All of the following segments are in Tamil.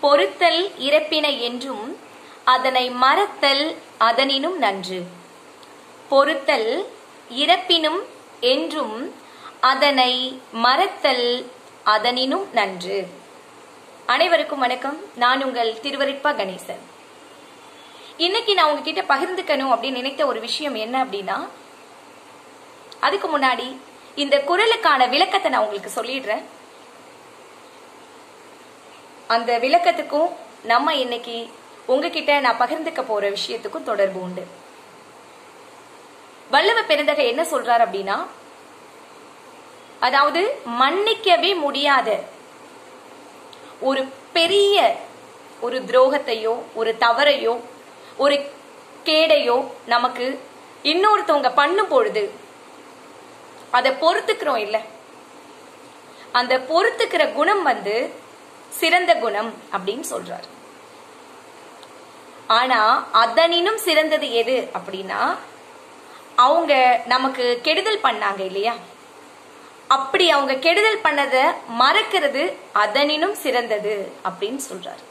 பொறுத்தல் இறப்பினை என்றும் அதனை மறத்தல் அதனினும் நன்று பொறுத்தல் இறப்பினும் என்றும் அதனை மறத்தல் அதனினும் நன்று அனைவருக்கும் வணக்கம் நான் உங்கள் திருவருட்பா கணேசன் இன்னைக்கு நான் உங்ககிட்ட பகிர்ந்துக்கணும் அப்படின்னு நினைத்த ஒரு விஷயம் என்ன அப்படின்னா அதுக்கு முன்னாடி இந்த குரலுக்கான விளக்கத்தை நான் உங்களுக்கு சொல்லிடுறேன் அந்த விளக்கத்துக்கும் நம்ம இன்னைக்கு உங்ககிட்ட நான் பகிர்ந்துக்க போற விஷயத்துக்கும் தொடர்பு உண்டு வள்ளுவ பெருந்தகை என்ன சொல்றார் அப்படின்னா அதாவது மன்னிக்கவே முடியாத ஒரு பெரிய ஒரு துரோகத்தையோ ஒரு தவறையோ ஒரு கேடையோ நமக்கு இன்னொருத்தவங்க பண்ணும் பொழுது அதை பொறுத்துக்கிறோம் இல்ல அந்த பொறுத்துக்கிற குணம் வந்து சிறந்த குணம் அப்படின்னு சொல்றாரு ஆனா அதனினும் சிறந்தது எது அப்படின்னா அவங்க நமக்கு கெடுதல் பண்ணாங்க இல்லையா அப்படி அவங்க கெடுதல் பண்ணத மறக்கிறது அதனினும் சிறந்தது அப்படின்னு சொல்றாரு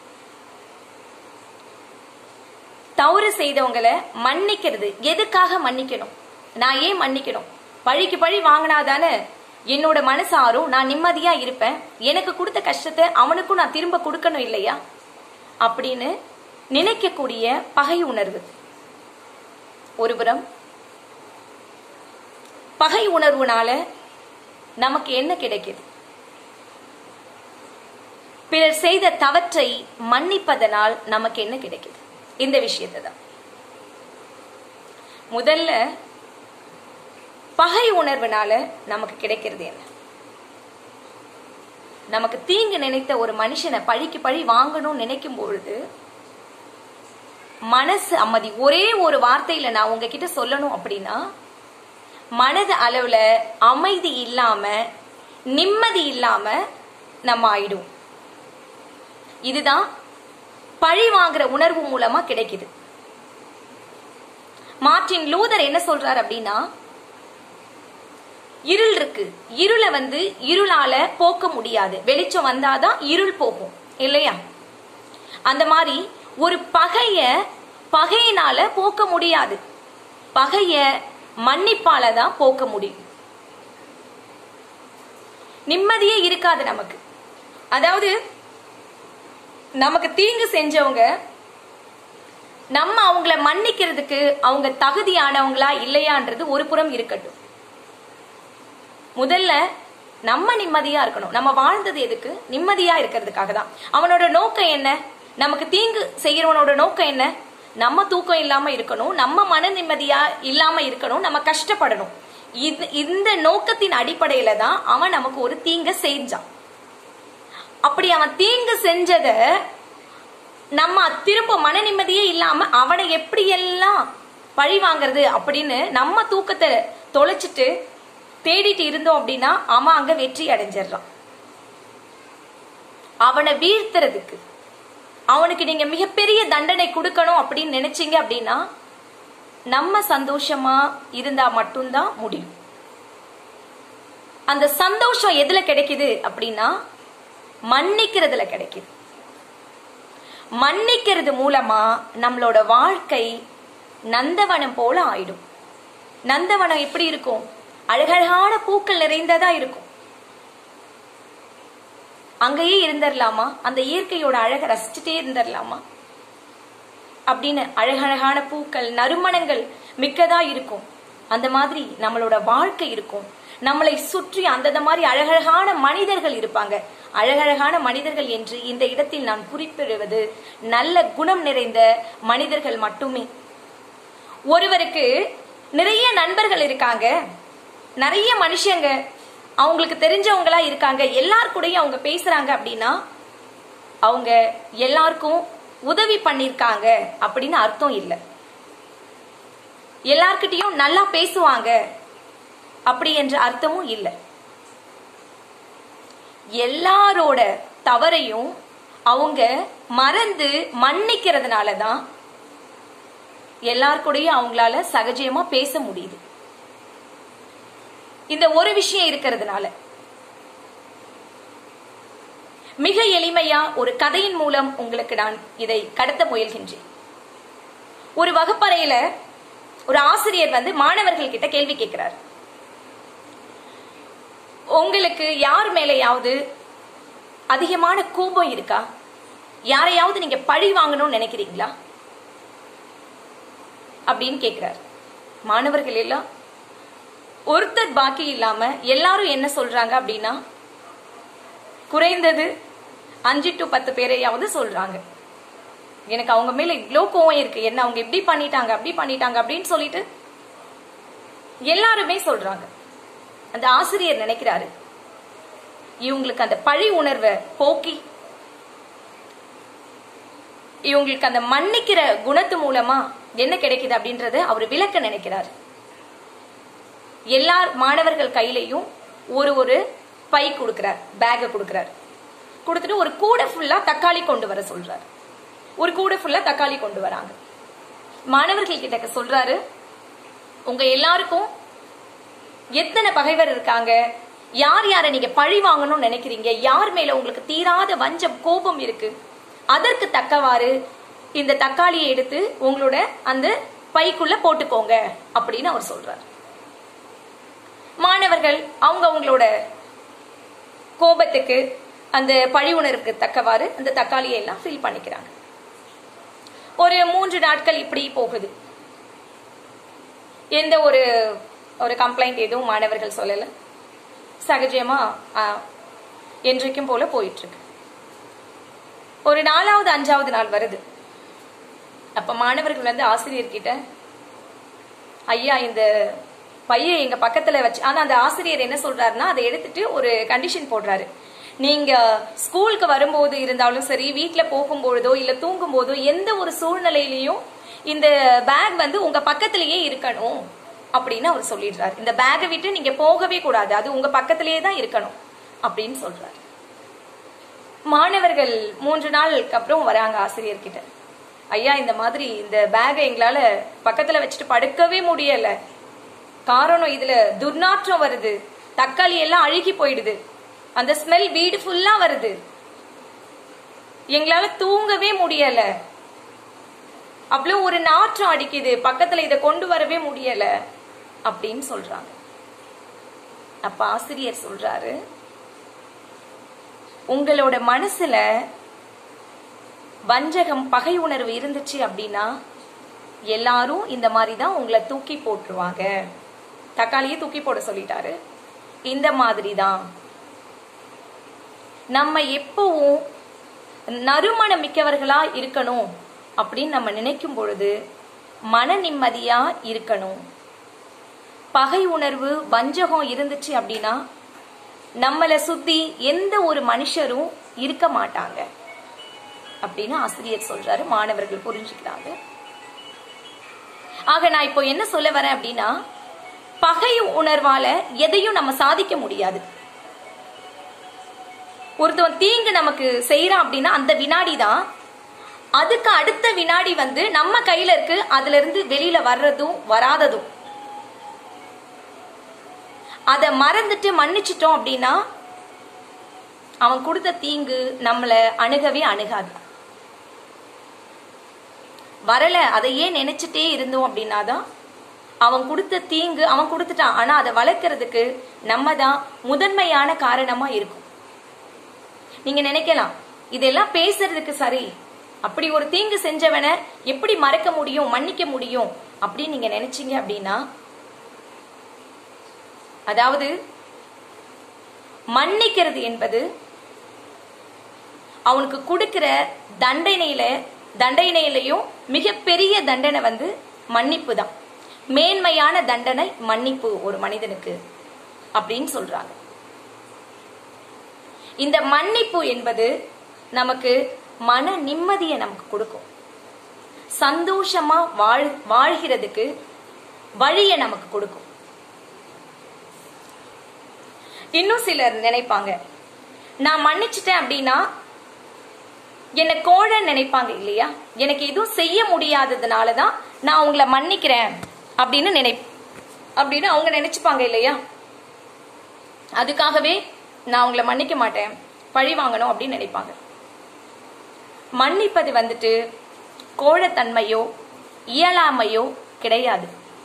தவறு செய்தவங்களை மன்னிக்கிறது எதுக்காக மன்னிக்கணும் நான் ஏன் மன்னிக்கணும் பழிக்கு பழி வாங்கினாதானே என்னோட மனசு ஆறும் நான் நிம்மதியா இருப்பேன் எனக்கு கொடுத்த கஷ்டத்தை அவனுக்கும் நான் திரும்ப கொடுக்கணும் இல்லையா அப்படின்னு நினைக்கக்கூடிய பகை உணர்வு ஒருபுறம் பகை உணர்வுனால நமக்கு என்ன கிடைக்குது பிறர் செய்த தவற்றை மன்னிப்பதனால் நமக்கு என்ன கிடைக்குது இந்த விஷயத்தை தான் முதல்ல பகை உணர்வுனால நமக்கு கிடைக்கிறது என்ன நமக்கு தீங்கு நினைத்த ஒரு மனுஷனை பழிக்கு பழி வாங்கணும்னு நினைக்கும் பொழுது மனசு அம்மதி ஒரே ஒரு வார்த்தையில நான் உங்ககிட்ட சொல்லணும் அப்படின்னா மனது அளவுல அமைதி இல்லாம நிம்மதி இல்லாம நம்ம ஆயிடும் இதுதான் பழி வாங்குற உணர்வு மூலமா கிடைக்குது மார்டின் லூதர் என்ன சொல்றார் அப்படின்னா இருள் இருக்கு இருளை வந்து இருளால போக்க முடியாது வெளிச்சம் வந்தாதான் இருள் போகும் இல்லையா அந்த மாதிரி ஒரு பகைய பகையினால போக்க முடியாது பகைய மன்னிப்பால தான் போக்க முடியும் நிம்மதியே இருக்காது நமக்கு அதாவது நமக்கு தீங்கு செஞ்சவங்க நம்ம அவங்கள மன்னிக்கிறதுக்கு அவங்க தகுதியானவங்களா இல்லையான்றது ஒரு புறம் இருக்கட்டும் முதல்ல நம்ம நிம்மதியா இருக்கணும் நம்ம வாழ்ந்தது எதுக்கு நிம்மதியா இருக்கிறதுக்காக தான் அவனோட நோக்கம் என்ன நமக்கு தீங்கு செய்யறவனோட நோக்கம் என்ன நம்ம தூக்கம் இல்லாம இருக்கணும் நம்ம மன நிம்மதியா இல்லாம இருக்கணும் நம்ம கஷ்டப்படணும் இது இந்த நோக்கத்தின் அடிப்படையில தான் அவன் நமக்கு ஒரு தீங்க செஞ்சான் அப்படி அவன் தீங்கு செஞ்சத நம்ம திரும்ப மன நிம்மதியே இல்லாம அவனை எப்படி எல்லாம் பழி வாங்குறது அப்படின்னு நம்ம தூக்கத்தை தொலைச்சிட்டு தேடிட்டு இருந்தோம் அப்படின்னா அவன் அங்க வெற்றி அடைஞ்சிடறான் அவனை வீழ்த்துறதுக்கு அவனுக்கு நீங்க மிகப்பெரிய தண்டனை கொடுக்கணும் அப்படின்னு நினைச்சீங்க அப்படின்னா நம்ம சந்தோஷமா இருந்தா மட்டும்தான் முடியும் அந்த சந்தோஷம் எதுல கிடைக்குது அப்படின்னா மன்னிக்கிறதுல கிடைக்குது மன்னிக்கிறது மூலமா நம்மளோட வாழ்க்கை நந்தவனம் போல ஆயிடும் நந்தவனம் எப்படி இருக்கும் அழகழகான பூக்கள் நிறைந்ததா இருக்கும் அங்கேயே இருந்துடலாமா அந்த இயற்கையோட அழகை ரசிச்சுட்டே இருந்துடலாமா அப்படின்னு அழகழகான பூக்கள் நறுமணங்கள் மிக்கதா இருக்கும் அந்த மாதிரி நம்மளோட வாழ்க்கை இருக்கும் நம்மளை சுற்றி அந்தந்த மாதிரி அழகழகான மனிதர்கள் இருப்பாங்க அழகழகான மனிதர்கள் என்று இந்த இடத்தில் நான் குறிப்பிடுவது நல்ல குணம் நிறைந்த மனிதர்கள் மட்டுமே ஒருவருக்கு நிறைய நண்பர்கள் இருக்காங்க நிறைய மனுஷங்க அவங்களுக்கு தெரிஞ்சவங்களா இருக்காங்க எல்லார் கூடயும் அவங்க பேசுறாங்க அப்படின்னா அவங்க எல்லாருக்கும் உதவி பண்ணிருக்காங்க அப்படின்னு அர்த்தம் இல்லை எல்லார்கிட்டயும் நல்லா பேசுவாங்க அப்படி என்ற அர்த்தமும் இல்லை எல்லாரோட தவறையும் அவங்க மறந்து மன்னிக்கிறதுனால தான் எல்லார் கூடயும் அவங்களால சகஜமா பேச முடியுது இந்த ஒரு விஷயம் இருக்கிறதுனால மிக எளிமையா ஒரு கதையின் மூலம் உங்களுக்கு நான் இதை கடத்த முயல்கின்றேன் ஒரு வகுப்பறையில ஒரு ஆசிரியர் வந்து மாணவர்கள் கிட்ட கேள்வி கேட்கிறார் உங்களுக்கு யார் மேலேயாவது அதிகமான கோபம் இருக்கா யாரையாவது நீங்க பழி வாங்கணும்னு நினைக்கிறீங்களா அப்படின்னு கேக்குறார் மாணவர்கள் எல்லாம் ஒருத்தர் பாக்கி இல்லாம எல்லாரும் என்ன சொல்றாங்க அப்படின்னா குறைந்தது அஞ்சு டு பத்து பேரையாவது சொல்றாங்க எனக்கு அவங்க மேல இவ்வளோ கோவம் இருக்கு என்ன அவங்க இப்படி பண்ணிட்டாங்க அப்படி பண்ணிட்டாங்க அப்படின்னு சொல்லிட்டு எல்லாருமே சொல்றாங்க அந்த ஆசிரியர் நினைக்கிறாரு இவங்களுக்கு அந்த பழி உணர்வை போக்கி இவங்களுக்கு அந்த மன்னிக்கிற குணத்து மூலமா என்ன கிடைக்குது அப்படின்றத அவர் விளக்க நினைக்கிறார் எல்லா மாணவர்கள் கையிலையும் ஒரு ஒரு பை கொடுக்கிறார் பேக கொடுக்கிறார் கொடுத்துட்டு ஒரு கூடை ஃபுல்லா தக்காளி கொண்டு வர சொல்றார் ஒரு கூடை ஃபுல்லா தக்காளி கொண்டு வராங்க மாணவர்கள் கிட்ட சொல்றாரு உங்க எல்லாருக்கும் எத்தனை பகைவர் இருக்காங்க யார் யாரை நீங்க பழி வாங்கணும்னு நினைக்கிறீங்க யார் மேல உங்களுக்கு தீராத வஞ்சம் கோபம் இருக்கு அதற்கு தக்கவாறு இந்த தக்காளியை எடுத்து உங்களோட அந்த பைக்குள்ள போட்டுக்கோங்க அப்படின்னு அவர் சொல்றார் மாணவர்கள் அவங்க அவங்களோட கோபத்துக்கு அந்த பழி உணர்வுக்கு தக்கவாறு அந்த தக்காளியை எல்லாம் ஃபில் பண்ணிக்கிறாங்க ஒரு மூன்று நாட்கள் இப்படி போகுது எந்த ஒரு ஒரு கம்ப்ளைண்ட் எதுவும் மாணவர்கள் சொல்லல சகஜமா ஆ, என்றைக்கும் போல போயிட்டு இருக்கு ஒரு நாலாவது அஞ்சாவது நாள் வருது அப்ப மாணவர்கள் வந்து ஆசிரியர் கிட்ட ஐயா இந்த பைய எங்க பக்கத்துல வச்சு ஆனா அந்த ஆசிரியர் என்ன சொல்றாருன்னா அதை எடுத்துட்டு ஒரு கண்டிஷன் போடுறாரு நீங்க ஸ்கூலுக்கு வரும்போது இருந்தாலும் சரி வீட்ல போகும்பொழுதோ இல்ல தூங்கும் போதோ எந்த ஒரு சூழ்நிலையிலையும் இந்த பேக் வந்து உங்க பக்கத்திலேயே இருக்கணும் அப்படின்னு அவர் சொல்லிடுறாரு இந்த பேக்கை விட்டு நீங்க போகவே கூடாது அது உங்க பக்கத்திலேயே தான் இருக்கணும் அப்படின்னு சொல்றாரு மாணவர்கள் மூன்று நாளுக்கு அப்புறம் வராங்க ஆசிரியர் கிட்ட ஐயா இந்த மாதிரி இந்த பேக்கை எங்களால பக்கத்துல வச்சுட்டு படுக்கவே முடியல காரணம் இதுல துர்நாற்றம் வருது தக்காளி எல்லாம் அழுகி போயிடுது அந்த ஸ்மெல் வீடு ஃபுல்லா வருது எங்களால தூங்கவே முடியல அவ்வளவு ஒரு நாற்றம் அடிக்குது பக்கத்துல இதை கொண்டு வரவே முடியல அப்படின்னு சொல்றாங்க அப்ப ஆசிரியர் சொல்றாரு உங்களோட மனசுல வஞ்சகம் பகை உணர்வு இருந்துச்சு அப்படின்னா எல்லாரும் இந்த மாதிரி தான் உங்களை தூக்கி போட்டுருவாங்க தக்காளியை தூக்கி போட சொல்லிட்டாரு இந்த மாதிரி தான் நம்ம எப்பவும் நறுமணம் மிக்கவர்களா இருக்கணும் அப்படின்னு நம்ம நினைக்கும் பொழுது மன நிம்மதியா இருக்கணும் பகை உணர்வு வஞ்சகம் இருந்துச்சு அப்படின்னா நம்மளை சுத்தி எந்த ஒரு மனுஷரும் இருக்க மாட்டாங்க அப்படின்னு ஆசிரியர் சொல்றாரு மாணவர்கள் புரிஞ்சுக்கிறாங்க ஆக நான் இப்போ என்ன சொல்ல வரேன் அப்படின்னா பகை உணர்வால எதையும் நம்ம சாதிக்க முடியாது ஒருத்தவன் தீங்கு நமக்கு செய்யறான் அப்படின்னா அந்த வினாடி தான் அதுக்கு அடுத்த வினாடி வந்து நம்ம கையில இருக்கு அதுல இருந்து வெளியில வர்றதும் வராததும் அதை மறந்துட்டு மன்னிச்சிட்டோம் அப்படின்னா அவன் கொடுத்த தீங்கு நம்மள அணுகவே அணுகாது வரல அதையே நினைச்சிட்டே இருந்தோம் அப்படின்னாதான் அவன் கொடுத்த தீங்கு அவன் கொடுத்துட்டான் ஆனா அதை வளர்க்கறதுக்கு நம்ம தான் முதன்மையான காரணமா இருக்கும் நீங்க நினைக்கலாம் இதெல்லாம் பேசுறதுக்கு சரி அப்படி ஒரு தீங்கு செஞ்சவனை எப்படி மறக்க முடியும் மன்னிக்க முடியும் அப்படின்னு நீங்க நினைச்சீங்க அப்படின்னா அதாவது மன்னிக்கிறது என்பது அவனுக்கு கொடுக்கிற தண்டனையில தண்டனையிலையும் மிகப்பெரிய தண்டனை வந்து மன்னிப்பு தான் மேன்மையான தண்டனை மன்னிப்பு ஒரு மனிதனுக்கு அப்படின்னு சொல்றாங்க இந்த மன்னிப்பு என்பது நமக்கு மன நிம்மதியை நமக்கு கொடுக்கும் சந்தோஷமா வாழ் வாழ்கிறதுக்கு வழியை நமக்கு கொடுக்கும் இன்னும் சிலர் நினைப்பாங்க நான் மன்னிச்சிட்டேன் அப்படின்னா என்னை கோழ நினைப்பாங்க இல்லையா எனக்கு எதுவும் செய்ய முடியாததுனால தான் நான் உங்களை மன்னிக்கிறேன் அப்படின்னு நினை அப்படின்னு அவங்க நினைச்சுப்பாங்க இல்லையா அதுக்காகவே நான் உங்களை மன்னிக்க மாட்டேன் பழி வாங்கணும் அப்படின்னு நினைப்பாங்க மன்னிப்பது வந்துட்டு கோழத்தன்மையோ இயலாமையோ கிடையாது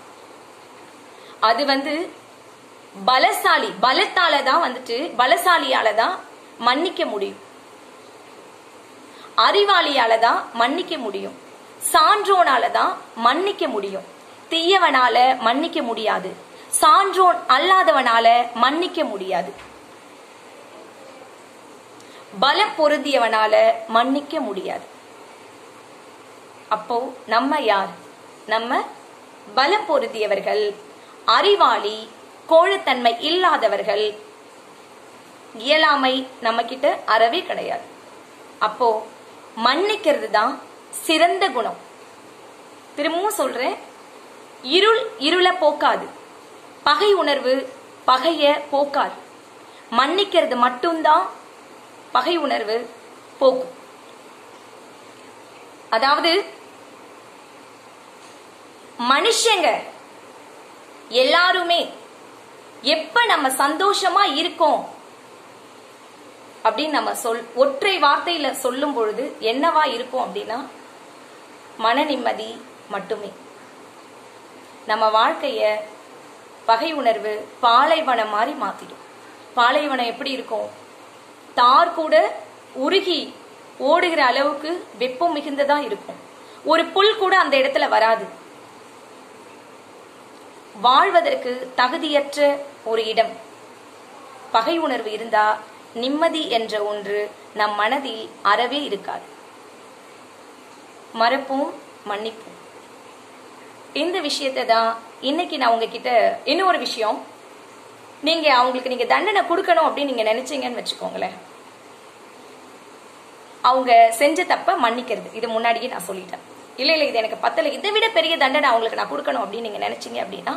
அது வந்து பலசாலி பலத்தால தான் வந்துட்டு பலசாலியால தான் மன்னிக்க முடியும் அறிவாளியால தான் மன்னிக்க முடியும் சான்றோனால தான் மன்னிக்க முடியும் தீயவனால மன்னிக்க முடியாது சான்றோன் அல்லாதவனால மன்னிக்க முடியாது பலம் பொருந்தியவனால மன்னிக்க முடியாது அப்போ நம்ம யார் நம்ம பலம் பொருந்தியவர்கள் அறிவாளி கோழத்தன்மை இல்லாதவர்கள் இயலாமை நம்ம கிட்ட அறவே கிடையாது அப்போ மன்னிக்கிறது தான் சிறந்த குணம் திரும்பவும் சொல்றேன் இருள் இருள போக்காது பகை உணர்வு பகைய போக்காது மன்னிக்கிறது மட்டும்தான் பகை உணர்வு போக்கும் அதாவது மனுஷங்க எல்லாருமே எப்ப நம்ம சந்தோஷமா இருக்கோம் அப்படின்னு நம்ம சொல் ஒற்றை வார்த்தையில சொல்லும் பொழுது என்னவா இருக்கும் அப்படின்னா மன நிம்மதி மட்டுமே நம்ம வாழ்க்கைய பகை உணர்வு பாலைவனம் மாதிரி மாத்திடும் பாலைவனம் எப்படி இருக்கும் தார் கூட உருகி ஓடுகிற அளவுக்கு வெப்பம் மிகுந்ததா இருக்கும் ஒரு புல் கூட அந்த இடத்துல வராது வாழ்வதற்கு தகுதியற்ற ஒரு இடம் பகை உணர்வு இருந்தா நிம்மதி என்ற ஒன்று நம் மனதில் அறவே இருக்காது மறப்போம் மன்னிப்போம் இந்த விஷயத்தை தான் இன்னைக்கு நான் உங்ககிட்ட இன்னொரு விஷயம் நீங்க அவங்களுக்கு நீங்க தண்டனை கொடுக்கணும் அப்படின்னு நீங்க நினைச்சீங்கன்னு வச்சுக்கோங்களேன் அவங்க செஞ்ச தப்ப மன்னிக்கிறது இது முன்னாடியே நான் சொல்லிட்டேன் இல்ல இல்ல இது எனக்கு பத்தல இதை விட பெரிய தண்டனை அவங்களுக்கு நான் கொடுக்கணும் அப்படின்னு நீங்க நினைச்சீங்க அப்படின்னா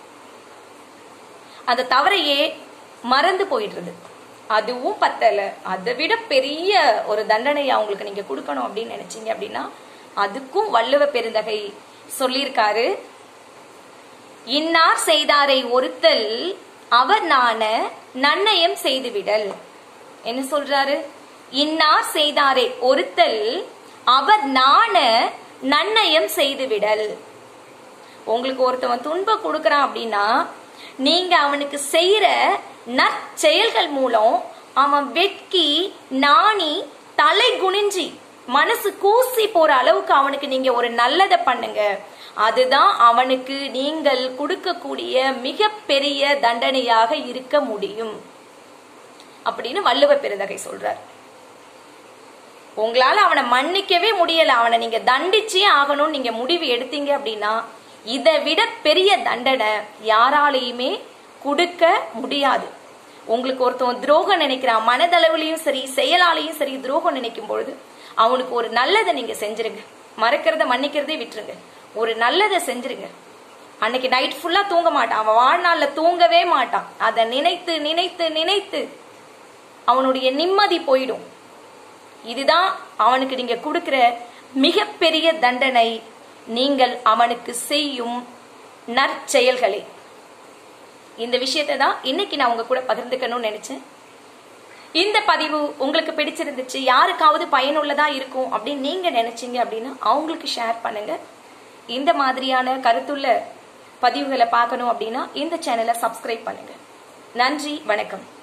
அந்த தவறையே மறந்து போயிடுறது அதுவும் பத்தல அதை விட பெரிய ஒரு தண்டனை அவங்களுக்கு நீங்க கொடுக்கணும் அப்படின்னு நினைச்சீங்க அப்படின்னா அதுக்கும் வள்ளுவ பெருந்தகை சொல்லியிருக்காரு இன்னார் செய்தாரை ஒருத்தல் அவர் நாண நன்னயம் செய்துவிடல் என்ன சொல்றாரு இன்னார் செய்தாரை ஒருத்தல் அவர் நாண நன்னயம் செய்துவிடல் உங்களுக்கு ஒருத்தவன் துன்பம் கொடுக்கறான் அப்படின்னா நீங்க அவனுக்கு செய்யற நற்செயல்கள் மூலம் அவன் வெட்கி நாணி தலை குனிஞ்சி மனசு கூசி போற அளவுக்கு அவனுக்கு நீங்க ஒரு நல்லதை பண்ணுங்க அதுதான் அவனுக்கு நீங்கள் கொடுக்கக்கூடிய மிகப்பெரிய தண்டனையாக இருக்க முடியும் அப்படின்னு வள்ளுவ பெருந்தகை சொல்றார் உங்களால அவனை மன்னிக்கவே முடியல அவனை நீங்க தண்டிச்சே ஆகணும்னு நீங்க முடிவு எடுத்தீங்க அப்படின்னா இதை விட பெரிய தண்டனை யாராலையுமே கொடுக்க முடியாது உங்களுக்கு ஒருத்தவன் துரோகம் நினைக்கிறான் மனதளவுலயும் சரி செயலாலையும் சரி துரோகம் நினைக்கும் பொழுது அவனுக்கு ஒரு நல்லதை நீங்க செஞ்சிருங்க மறக்கிறத மன்னிக்கிறதே விட்டுருங்க ஒரு நல்லதை செஞ்சிருங்க அன்னைக்கு நைட் ஃபுல்லா தூங்க மாட்டான் அவன் வாழ்நாள்ல தூங்கவே மாட்டான் அதை நினைத்து நினைத்து நினைத்து அவனுடைய நிம்மதி போயிடும் இதுதான் அவனுக்கு நீங்க கொடுக்கிற மிகப்பெரிய தண்டனை நீங்கள் அவனுக்கு செய்யும் நற்செயல்களே இந்த விஷயத்தை தான் இன்னைக்கு நான் உங்க கூட பகிர்ந்துக்கணும்னு நினைச்சேன் இந்த பதிவு உங்களுக்கு பிடிச்சிருந்துச்சு யாருக்காவது பயனுள்ளதா இருக்கும் அப்படின்னு நீங்க நினைச்சீங்க அப்படின்னா அவங்களுக்கு ஷேர் பண்ணுங்க இந்த மாதிரியான கருத்துள்ள பதிவுகளை பார்க்கணும் அப்படின்னா இந்த சேனலை சப்ஸ்கிரைப் பண்ணுங்க நன்றி வணக்கம்